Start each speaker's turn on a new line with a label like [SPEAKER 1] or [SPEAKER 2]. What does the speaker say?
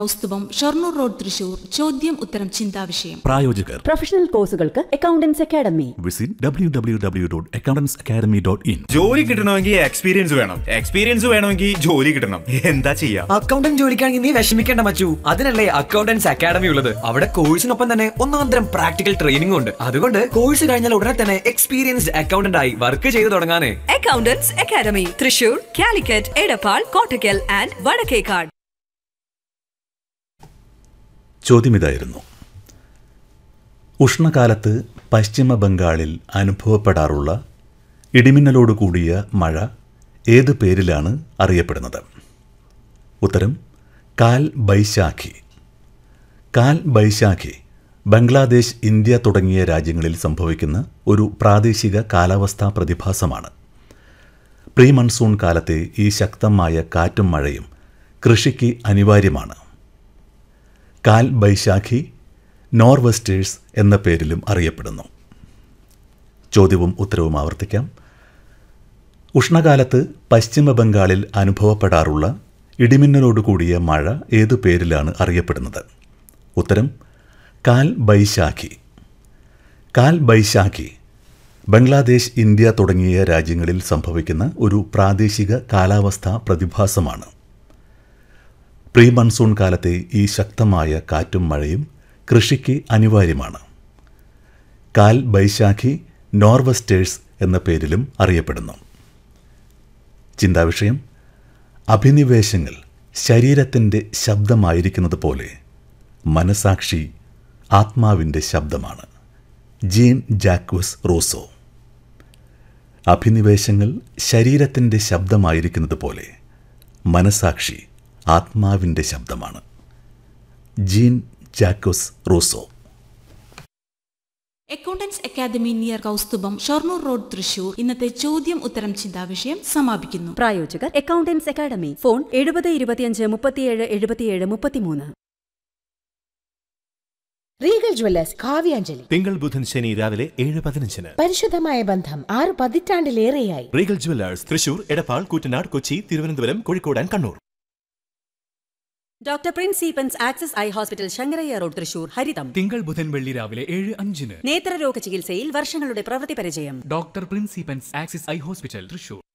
[SPEAKER 1] Kaustubham Shoranur road Thrissur ചോദ്യം ഉത്തരം ചിന്താവിഷയം
[SPEAKER 2] പ്രായോജകർ
[SPEAKER 3] പ്രൊഫഷണൽ കോഴ്സുകൾക്ക് accountants academy
[SPEAKER 2] visit W W W dot accountants academy dot in
[SPEAKER 4] ജോലി കിട്ടണമെങ്കിൽ എക്സ്പീരിയൻസ് വേണം എക്സ്പീരിയൻസ് വേണമെങ്കിൽ ജോലി കിട്ടണം എന്താ ചെയ്യാ
[SPEAKER 5] അക്കൗണ്ടന്റ് ജോലിക്കാണെങ്കിൽ നീ വിഷമിക്കേണ്ട മച്ചു അതിനല്ലേ അക്കൗണ്ടൻസ് അക്കാഡമി ഉള്ളത് അവിടെ കോഴ്സിനൊപ്പം തന്നെ ഒന്നാന്തരം പ്രാക്ടിക്കൽ ട്രെയിനിംഗ് ഉണ്ട് അതുകൊണ്ട് കോഴ്സ് കഴിഞ്ഞാൽ ഉടനെ തന്നെ എക്സ്പീരിയൻസ്ഡ് അക്കൗണ്ടന്റ് ആയി വർക്ക് ചെയ്തു തുടങ്ങാനേ
[SPEAKER 6] accountants academy Thrissur Calicut Edappal Kottakkal and Vadakkekad
[SPEAKER 2] ചോദ്യമിതായിരുന്നു ഉഷ്ണകാലത്ത് പശ്ചിമ ബംഗാളിൽ അനുഭവപ്പെടാറുള്ള ഇടിമിന്നലോട് കൂടിയ മഴ ഏത് പേരിലാണ് അറിയപ്പെടുന്നത് ഉത്തരം കാൽ ബൈശാഖി കാൽ ബൈശാഖി ബംഗ്ലാദേശ് ഇന്ത്യ തുടങ്ങിയ രാജ്യങ്ങളിൽ സംഭവിക്കുന്ന ഒരു പ്രാദേശിക കാലാവസ്ഥാ പ്രതിഭാസമാണ് പ്രീ മൺസൂൺ കാലത്തെ ഈ ശക്തമായ കാറ്റും മഴയും കൃഷിക്ക് അനിവാര്യമാണ് കാൽ ബൈശാഖി നോർവെസ്റ്റേഴ്സ് എന്ന പേരിലും അറിയപ്പെടുന്നു ചോദ്യവും ഉത്തരവും ആവർത്തിക്കാം ഉഷ്ണകാലത്ത് പശ്ചിമ ബംഗാളിൽ അനുഭവപ്പെടാറുള്ള ഇടിമിന്നലോട് കൂടിയ മഴ ഏതു പേരിലാണ് അറിയപ്പെടുന്നത് ഉത്തരം കാൽ ബൈശാഖി കാൽ ബൈശാഖി ബംഗ്ലാദേശ് ഇന്ത്യ തുടങ്ങിയ രാജ്യങ്ങളിൽ സംഭവിക്കുന്ന ഒരു പ്രാദേശിക കാലാവസ്ഥാ പ്രതിഭാസമാണ് പ്രീ മൺസൂൺ കാലത്തെ ഈ ശക്തമായ കാറ്റും മഴയും കൃഷിക്ക് അനിവാര്യമാണ് കാൽ ബൈശാഖി നോർവെസ്റ്റേഴ്സ് എന്ന പേരിലും അറിയപ്പെടുന്നു ചിന്താവിഷയം അഭിനിവേശങ്ങൾ ശരീരത്തിൻ്റെ ശബ്ദമായിരിക്കുന്നത് പോലെ മനസാക്ഷി ആത്മാവിൻ്റെ ശബ്ദമാണ് ജീൻ ജാക്വസ് റൂസോ അഭിനിവേശങ്ങൾ ശരീരത്തിൻ്റെ ശബ്ദമായിരിക്കുന്നത് പോലെ മനസാക്ഷി ആത്മാവിൻ്റെ ശബ്ദമാണ് Jean Jacques Rousseau
[SPEAKER 1] accountants academy near Kausthubham Shoranur road Thrissur ഇന്നത്തെ ചോദ്യം ഉത്തരം ചിന്താവിഷയം സമാപിക്കുന്നു
[SPEAKER 3] പ്രായോജകർ അക്കൗണ്ടൻസ് അക്കാഡമി ഫോൺ എഴുപത് ഇരുപത്തിയഞ്ച് മുപ്പത്തിയേഴ് എഴുപത്തിയേഴ് മുപ്പത്തിമൂന്ന്
[SPEAKER 7] റീഗൽ ജ്വല്ലേഴ്സ് കാവ്യാഞ്ജലി
[SPEAKER 8] തിങ്കൾ ബുധൻ ശനി രാവിലെ ഏഴ് പതിനഞ്ചിന്
[SPEAKER 7] പരിശുദ്ധമായ ബന്ധം ആറ് പതിറ്റാണ്ടിലേറെയായി
[SPEAKER 8] Regal jewellers Thrissur Edappal Koottanad Kochi Thiruvananthapuram Kozhikode and Kannur
[SPEAKER 3] doctor Prince സീപ്പൻസ് Axis eye hospital Shankarayya road Thrissur ഹരിതം
[SPEAKER 9] തിങ്കൾ ബുധൻ വെള്ളി രാവിലെ ഏഴ് അഞ്ചിന്
[SPEAKER 3] നേത്രരോഗ ചികിത്സയിൽ വർഷങ്ങളുടെ പ്രവൃത്തി പരിചയം
[SPEAKER 9] ഡോക്ടർ പ്രിൻസിപ്പൻസ് ആക്സിസ് ഐ ഹോസ്പിറ്റൽ തൃശൂർ